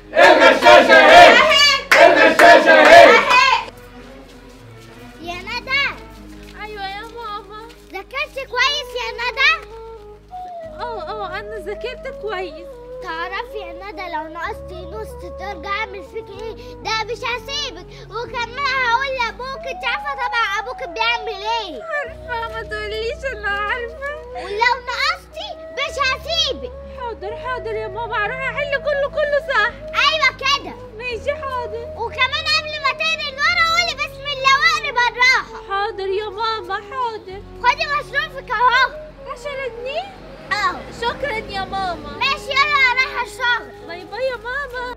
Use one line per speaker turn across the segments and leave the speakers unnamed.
الغشاشة اهي الغشاشة اهي
يا ندى
ايوه يا ماما
ذاكرت كويس يا ندى
اه اه انا ذاكرت كويس
تعرفي يا ندى لو نقصتي نص ترجع اعمل فيك ايه ده مش هسيبك وكمان هقول لابوك انت عارفه طبعا ابوك بيعمل ايه
عارفه ما تقوليش انا عارفه
ولو نقصتي مش هسيبك
حاضر حاضر يا ماما هروح احل كله كله صح
ايوه كده
ماشي حاضر
وكمان قبل ما تقري الورقه قولي بسم الله واقري بالراحه
حاضر يا ماما حاضر
خدي مصروفك اهو
عشرة جنيه
اهو
شكرا يا ماما
ماشي يلا رايحه الشغل
باي باي يا ماما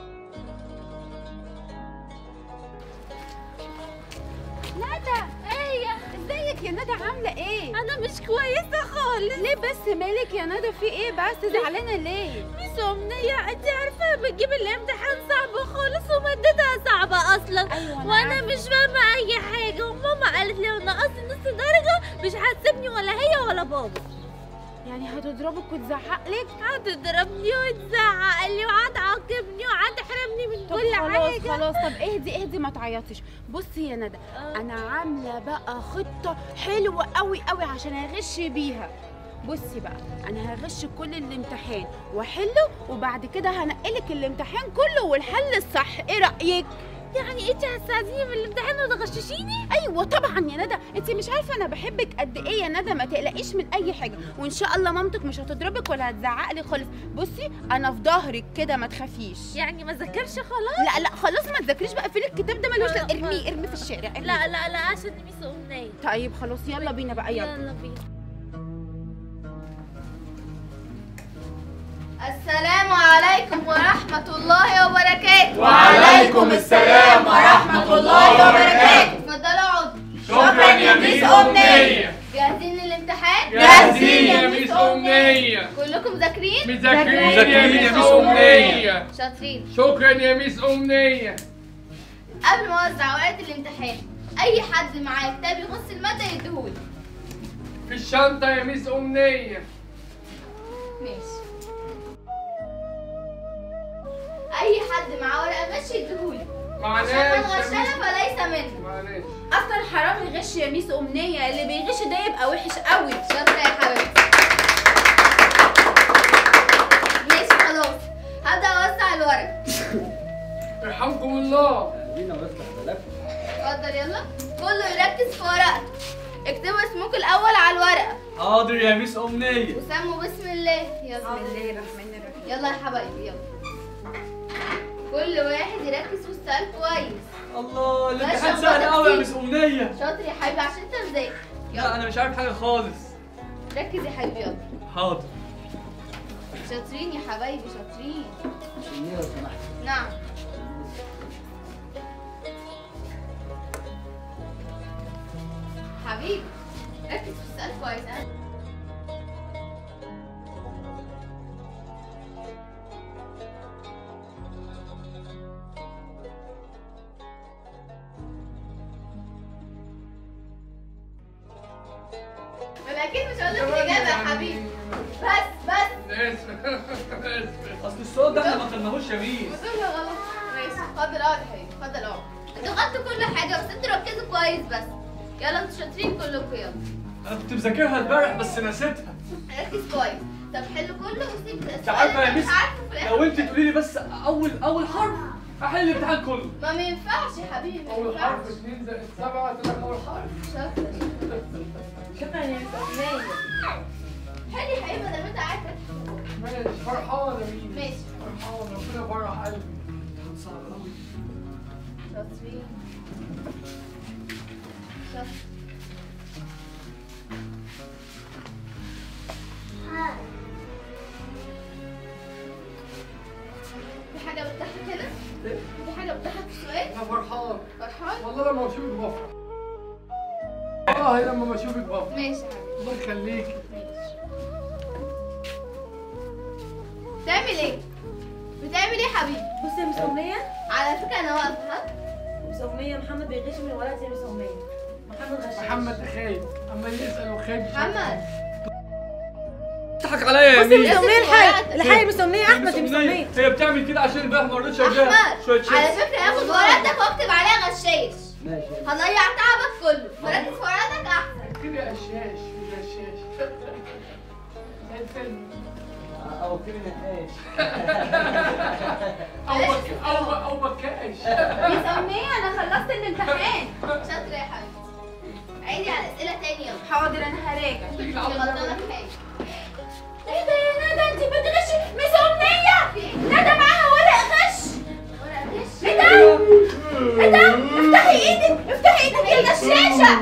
ندى
ايه
ازيك يا ندى عامله ايه
انا مش كويسه خالص
ليه بس مالك يا ندى في ايه بس زعلانه ليه
مش أمنية انت عارفة بتجيب الامتحان صعب خالص ومادتها صعبة اصلا
أيوة أنا
وانا
عارفة.
مش فاهمة اي حاجة وماما قالت لي لو نقصت نص درجة مش هتسيبني ولا هي ولا بابا
يعني هتضربك وتزعق لك
هتضربني وتزعق لي وهتعاقبني وهتحرمني من
طب
كل
خلاص
حاجة
خلاص طب اهدي اهدي ما تعيطيش بصي يا ندى
آه.
انا عامله بقى خطه حلوه قوي قوي عشان اغش بيها بصي بقى انا هغش كل الامتحان واحله وبعد كده هنقلك الامتحان كله والحل الصح ايه رايك
يعني انت هتساعديني في الامتحان وتغششيني
ايوه طبعا يا ندى انت مش عارفه انا بحبك قد ايه يا ندى ما تقلقيش من اي حاجه وان شاء الله مامتك مش هتضربك ولا هتزعق لي خالص بصي انا في ظهرك كده ما تخافيش
يعني ما ذاكرش خلاص
لا لا خلاص ما تذاكريش بقى في الكتاب ده ملوش
لا،
لازمة. ارميه
خلاص.
ارميه في الشارع ارميه.
لا لا لا عشان ميس أمنية
طيب خلاص يلا بينا بقى يلا
يلا بينا
السلام عليكم ورحمة الله وبركاته
وعليكم السلام ورحمة الله وبركاته
اتفضلوا اقعدوا
شكرا يا ميس أمنية
جاهزين للامتحان؟
جاهزين يا ميس أمنية
كلكم ذاكرين؟
مذاكرين يا ميس أمنية
شاطرين
شكرا يا ميس أمنية
قبل ما اوزع ورقة الامتحان أي حد معاه كتاب يخص المادة يديهولي
في الشنطة يا ميس أمنية
ماشي أي حد معاه ورقة غش يديهولي عشان من
معلش يا
غشنا
ميس
فليس منه
معلش
اكتر حرام الغش يا ميس امنيه اللي بيغش ده يبقى وحش قوي
شاطرة يا حبيبتي ماشي خلاص هبدأ أوزع الورق
يرحمكم الله
اتفضل يلا كله يركز في ورقته اكتبوا اسمكم الأول على الورقة
حاضر يا ميس أمنية
وسموا بسم الله يلا
بسم الله الرحمن الرحيم
يلا يا حبايبي يلا كل واحد يركز في السؤال كويس
الله
ماشي،
الامتحان
الله
سهل قوي يا
كتير.
ميس أمنية
شاطر يا حبيبي عشان انت مذاكر
لا
يلا
أنا مش عارف حاجة خالص
ركز يا حبيبي يلا
حاضر
شاطرين يا حبايبي شاطرين نعم حبيبي ركز في السؤال كويس ها انا اكيد مش هقول لك الاجابه يا حبيبي بس بس
آسف آسف
أصل السؤال ده احنا ما خدناهوش يا ميس
بتقول غلط ماشي اتفضل اقعد يا حبيبي اتفضل اقعد انتوا خدتوا كل حاجه بس انتوا ركزوا كويس بس يلا انتوا شاطرين كلكم يلا
أنا كنت مذاكرها امبارح بس نسيتها
ركز كويس طب حلوا كله وسيب السؤال
أنت عارفة يا
اللي
ميس
مش عارفه في الاخر
لو أنت تقولي لي بس أول أول حرف أحل الامتحان كله
ما ما ينفعش يا حبيبي ما
أول حرف
ينفعش
2 زائد 7 طلع أول حرف
شاطر شكرا يا مستنية حلي يا حبيبي ده انت قاعد
ماشي فرحانة مين
ماشي
فرحانة ربنا يفرح قلبي
امتحان صعب قوي
شاطرين شاطر في حاجة بتضحك هنا؟ في حاجة بتضحك في السؤال؟
أنا فرحان
فرحان؟
والله لما بشوفك بفرح والله لما بشوفك بفرح
ماشي يا حبيبي
الله يخليكي
ماشي بتعمل ايه؟ بتعمل ايه يا حبيبي؟
بصي يا مس أمنية
على فكرة أنا واقفة ها؟
مس أمنية محمد بيغش من ورقتي يا مس أمنية محمد غشاش
محمد خايف عمال يسأل وخايف
محمد
بتضحك عليا يا
بصي
ميس
مسميه الحي الحي مسميه احمد
هي
مسميه
هي بتعمل كده عشان امبارح ما رضيتش اديها
احمد
شويه
على
شيبس
فكره هاخد ورقتك واكتب عليها غشاش
ماشي
هضيع تعبك كله فركز في ورقتك احسن
كده قشاش قشاش زي الفيلم
او كده نقاش
او بك او او بكاش
مسميه انا خلصت الامتحان
شاطره يا حبيبتي عيدي على الاسئله تاني يلا
حاضر انا هراجع
تيجي
انت
العب
غلطانه في حاجه
ايه ده يا ندى انت بتغشي مسميه ندى معاها ورق غش
ورقه غش
ايه ده ايه ده افتحي ايدك افتحي ايدك يا غشاشه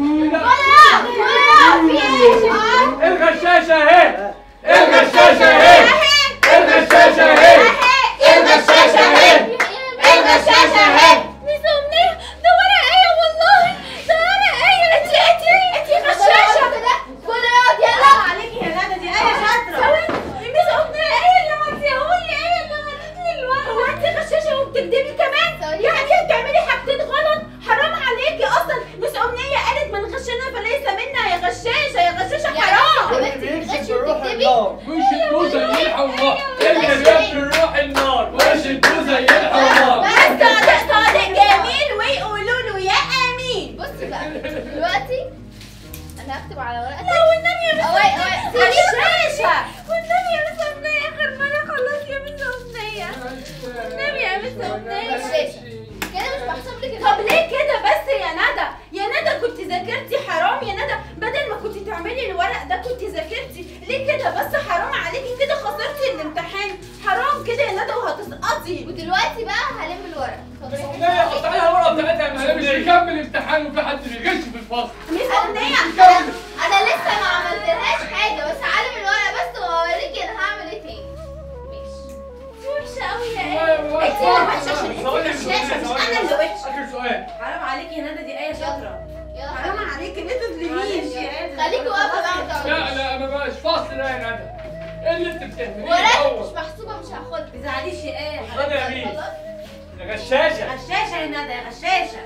ولا ولا في ايه
الغشاشة اهي الغشاشة اهي الغشاشة اهي الغشاشة اهي الغشاشة اهي
مسميه ده ورق ايه والله ده ورق ايه انت انت انت غشاشه
كل يقعد يلا
عليكي يا ندى دي ايه شاطره
ثواني مسميه ايه اللي هتقولي ايه اللي هتدي الورق هو انت غشاشه وبتكدبي كمان
ثواني.
يعني بتعملي حاجتين غلط حرام عليكي اصلا مس امنيه قالت من غشنا فليس منا يا غشاشه يا غشاشه حرام
طب انت بتغشي وبتكتبي
وش الدوزة زي الحمار اللي جاب الروح النار وش الدوزة زي الحمار
بس صادق صادق جميل ويقولوا له يا امين
بصي بقى دلوقتي انا هكتب على ورقتك
لا والنبي يا
أوي، أوي، سيبي.
غشاشه والنبي يا مس امنيه اخر مره خلاص يا مس امنيه والنبي يا مس امنيه
غشاشة. كده مش محسوب لك
طب ليه كده بس يا ندى يا ندى كنت ذاكرتي حرام يا ندى بدل ما كنت تعملي الورق ده كنت ذاكرتي ليه كده بس حرام عليكي كده خسرتي الامتحان حرام كده يا ندى وهتسقطي
ودلوقتي بقى هلم الورق اتفضلي.
لا قطع لها الورقة بتاعتها ما هي مش هيكمل امتحان وفي حد بيغش في الفصل
مس امنيه
انا انا لسه ما عملتلهاش حاجه بس هعلم الورق بس واوريكي انا هعمل ايه تاني ماشي
وحشه قوي يا ايه انت اللي وحشه عشان انت
ثواني،
غشاشه مش
ثواني،
انا اللي وحشه
آخر سؤال
حرام عليكي يا ندى دي ايه شاطره
يلا
حرام عليكي ليه تظلميني
خليكي واقفه بقى وتقعدي.
لا لا انا مش فاصل ده يا ندى ايه اللي انت بتعمليه
ورقتك
الأول؟
مش محسوبه مش هاخدها
ما تزعليش يا ايه
خد يا مين
خلاص
يا غشاشة
غشاشه يا ندى يا غشاشه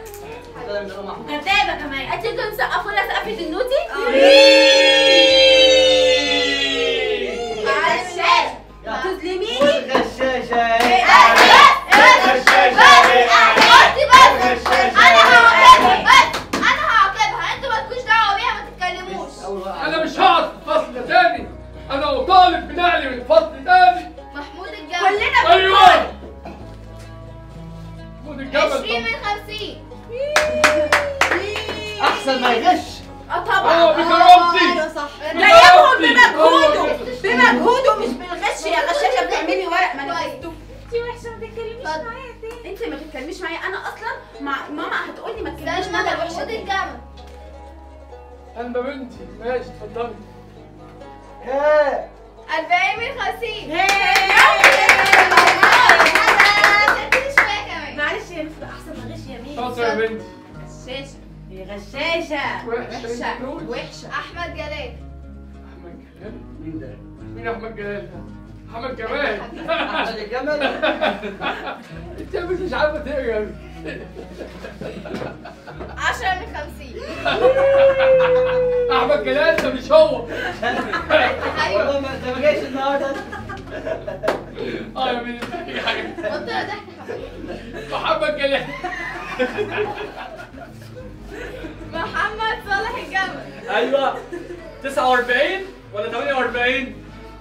وكدابه كمان
انت كنت مسقفه لها سقفه النوتي غشاشه تظلميني
والغشاشة
بصي بس انا هعاقبها بس انا هعاقبها انتوا مالكوش دعوه بيها ما تتكلموش
انا مش هقعد في الفصل تاني انا طالب بنقلي من الفصل تاني
محمود الجبل
كلنا
ايوه خد الجبل
20 من
طب.
50
احسن ما يغش
اه
اه
طبعا
بكرامتي
صح
جايبهم
بكرامتي.
بمجهوده بمجهوده مش بالغش يا غشاشه بتعملي ورق ما انا
كويس.
شفته انت وحشه ما تتكلميش
اتفضل.
معايا تاني انت ما تتكلميش معايا انا اصلا مع ماما هتقولي ما تتكلميش
سلمى
معايا
محمود الجبل
انا بنتي ماشي اتفضلي
ايه
40 من 50 شويه كمان
معلش يا مس احسن ما غش يا مين
شاطرة يا بنتي
غشاشه
هي غشاشه
وحشة انت تقول.
وحشه
احمد جلال
احمد جلال
مين ده؟
مين احمد جلال ده؟ احمد جمال
احمد الجمل
انت بس مش عارفه تقرا
10 من 50
احمد جلال ده مش هو
والله ما ده ما جايش النهارده
اه يا بنتي
قلت له ضحك حبيبي
محمد جلال
محمد صالح الجبل
ايوه 49 ولا 48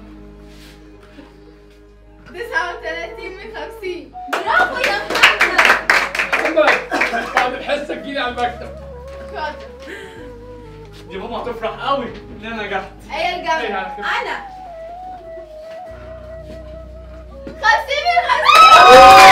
39 من 50
برافو يا محمد
محمد بعد الحصه تجيلي على المكتب
اتفضل
دي ماما هتفرح قوي ان انا نجحت
ايه
ايه
الجبل
على كده؟
انا
50 من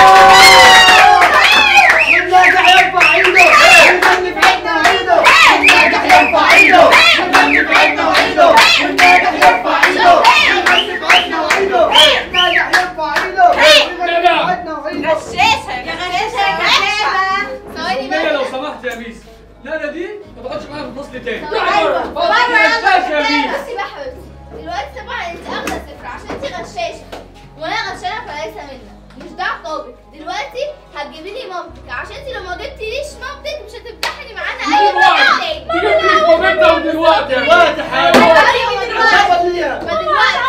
50
والناجح يرفع ايده والمن في عينه ايده والناجح يرفع ايده والمن في عينه ايده والناجح يرفع ايده والمن في عينه ايده والناجح يرفع ايده والمن في عينه ايده
غشاشه يا غشاشه يا غشاشه
ثواني
ندى لو
بس
سمحت يا ميس ندى دي ما تقعدش معايا في الفصل تاني
طب
ايوه
بره
غشاش يا ميس
بصي بقى حبيبتي دلوقتي طبعا انت اخده صفر عشان انت غشاشه وانا غشانه فليس منا مش ده عقابك دلوقتي هتجيبي لي مامتك عشان انت لو ما جبتيليش مامتك مش هتمتحني معانا اي
دلوقتي
مره تاني
تجيب لي في مامتها ودلوقتي يا
دلوقتي حالا
ايوه دلوقتي
الخبر ليها
فدلوقتي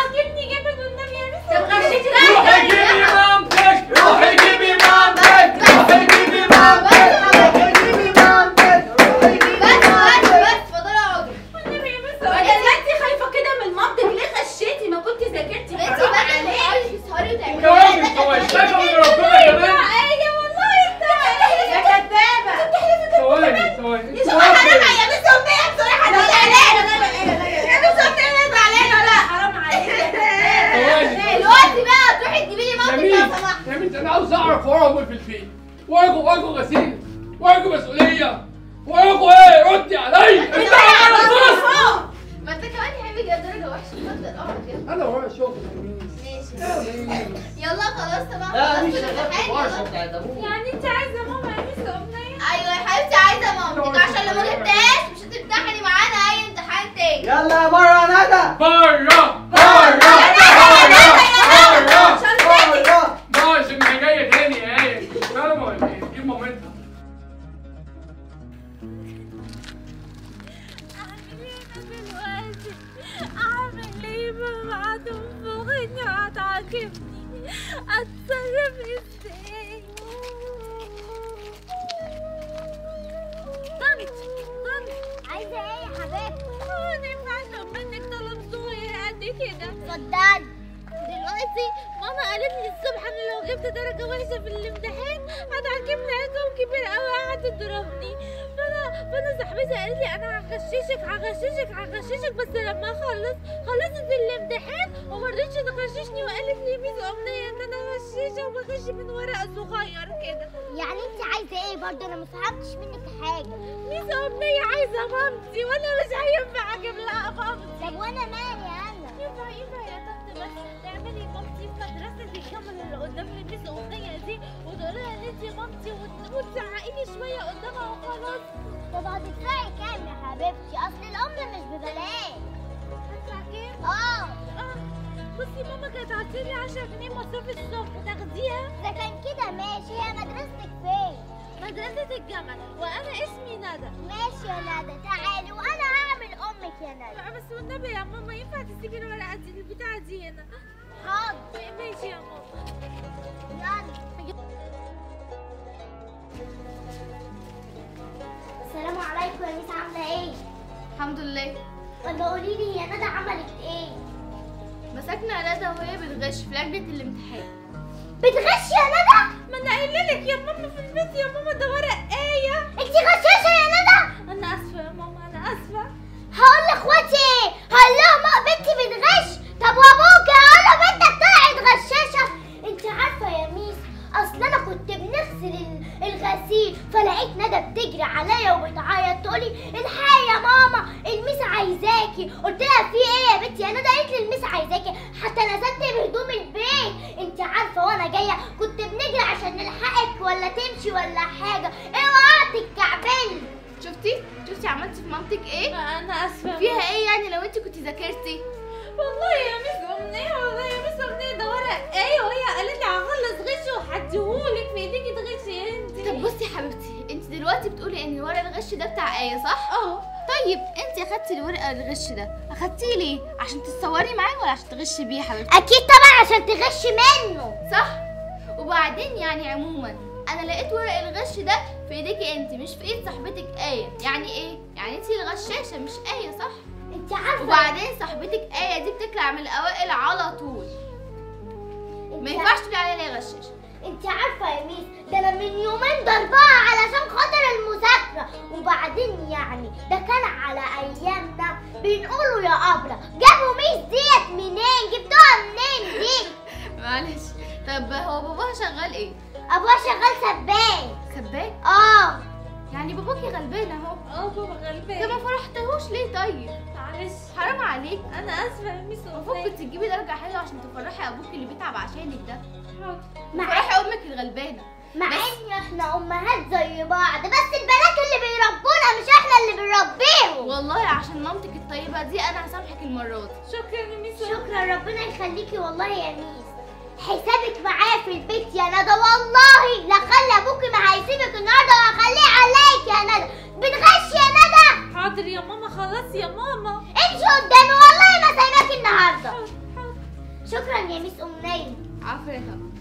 بنت انا عاوز اعرف وراهم ايه في البيت وراكوا وراكوا غسيل وراكوا مسؤوليه وراكوا ايه ردي عليا انت عمال تص
ما انت كمان يا حبيبي جايب درجه وحشه اتفضل اقعد يلا
انا ورايا شغل يا ميس
ماشي يلا خلاص طبعا
لا
خلصت
مش شغال في
الامتحان
الورشه
يلا.
بتاعت ابوك
يعني انت عايزه ماما يا ميس امنيه
ايوه يا حبيبتي عايزه مامتك عشان لو ما جبتهاش مش هتمتحني معانا اي امتحان تاني
يلا بره ندى
بره بره بره
بره
ماشي ما هي جايه تاني يا ايه مش فاهمه ولا ايه دي مامتها
اعمل ايه انا دلوقتي اعمل ايه ماما هتنفخني وهتعاقبني اتصرف ازاي طنط طنط
عايزه ايه يا حبيبتي
ما ينفعش اطلب منك طلب صغير قد كده
اتفضلي
دلوقتي ماما قالت لي الصبح انا لو جبت درجة وحشة في الامتحان هتعاقبني عقاب كبير قوي قعدت تضربني فانا فانا صاحبتي قالت لي انا هغششك هغششك هغششك بس لما اخلص خلصت الامتحان وما رضتش تغششني وقالت لي ميس امنية ان انا غشاشة وبغش من ورق صغير كده
يعني انت عايزه ايه برضه انا ما فهمتش منك حاجه
ميس امنية عايزة مامتي وانا مش هينفع اجيب لها مامتي
طب وانا مالي انا
ينفع ينفع يا طنط بس تعملي مامتي في مدرسة الجمل اللي قدام الميس أغنية دي وتقولي لها ان انتي مامتي وت- وتزعقيلي شوية قدامها وخلاص
طب هتدفعي كام يا حبيبتي اصل الام مش ببلاش
هدفع كام؟
اه
اه بصي ماما كانت عاطيلي 10 جنيه مصروف الصبح تاخديها
اذا كان كده ماشي هي مدرستك فين
مدرسة الجمل وانا اسمي ندى
ماشي يا ندى تعالي وانا هعمل امك يا ندى
لا بس والنبي يا ماما ينفع تسيبي الورقة دي البتاعة دي هنا
حاضر
ماشي يا ماما
يلا السلام عليكم يا ميس عامله ايه
الحمد لله
ولا قولي لي هي ندى عملت ايه
مسكنا ندى وهي بتغش في لجنه الامتحان
بتغش يا ندى
ما انا قايله لك يا ماما في البيت يا ماما ده ورق ايه
انت غشاشه يا ندى
انا اسفه يا ماما انا اسفه
هقول لاخواتي ايه هقول لهم اه بنتي بتغش طب وابوك هقول له بنتك طلعت غشاشه انت عارفه يا ميس اصل انا كنت بنغسل ال- الغسيل فلقيت ندى بتجري عليا وبتعيط تقولي الحقي يا ماما الميس عايزاكي قلت لها في ايه يا بنتي يا ندى قالت لي الميس عايزاكي حتى نزلت بهدوم البيت انت عارفه وانا جايه كنت بنجري عشان نلحقك ولا تمشي ولا حاجه اوعى تتكعبلي
شفتي شفتي عملتي في مامتك ايه
انا اسفه
فيها ايه يعني لو انت كنت ذاكرتي
والله يا مس أمنية والله يا مس أمنية ده ورق ايه وهي قالت لي هخلص غش وهديهولك في ايديكي تغشي انت
طب بصي يا حبيبتي انت دلوقتي بتقولي ان ورق الغش ده بتاع ايه صح
اه
طيب انت اخدتي الورقه الغش ده اخدتيه ليه عشان تتصوري معاه ولا عشان تغشي بيه يا حبيبتي
اكيد طبعا عشان تغش منه
صح وبعدين يعني عموما انا لقيت ورق الغش ده في ايديكي انت مش في ايد صاحبتك ايه يعني ايه يعني انت الغشاشه مش ايه صح
انت عارفه
وبعدين صاحبتك ايه دي بتطلع من الاوائل على طول ما
انت,
ينفعش تقولي عليها ليه غشاشه
انت عارفه يا ميس ده انا من يومين ضربها علشان خاطر المذاكره وبعدين يعني ده كان على ايامنا بنقولوا يا ابله جابوا ميس ديت منين جبتوها منين دي
معلش طب هو باباها شغال ايه
ابوها شغال سباك
سباك
اه
يعني باباكي غلبان اهو
اه بابا
ده
غلبان
ما فرحتهوش ليه طيب
معلش
حرام عليك
انا اسفه يا مس
المفروض
أمنية
كنت تجيبي درجه حلوه عشان تفرحي ابوك اللي بيتعب عشانك ده
حاضر.
مع
فرحي امك الغلبانه
مع
بس-
ان احنا امهات زي بعض بس البنات اللي بيربونا مش احنا اللي بنربيهم
والله عشان مامتك الطيبه دي انا هسامحك المره دي
شكرا يا مس
شكرا ربنا يخليكي والله يا ميس حسابك معايا في البيت يا ندى والله لا خلي ابوكي ما هيسيبك النهارده وهخليه عليك يا ندى بتغش يا ندى
حاضر يا ماما خلاص يا ماما
امشي قدامي والله ما سايباكي النهارده
حاضر حاضر
شكرا يا ميس امنيه
عفوا يا حبيبتي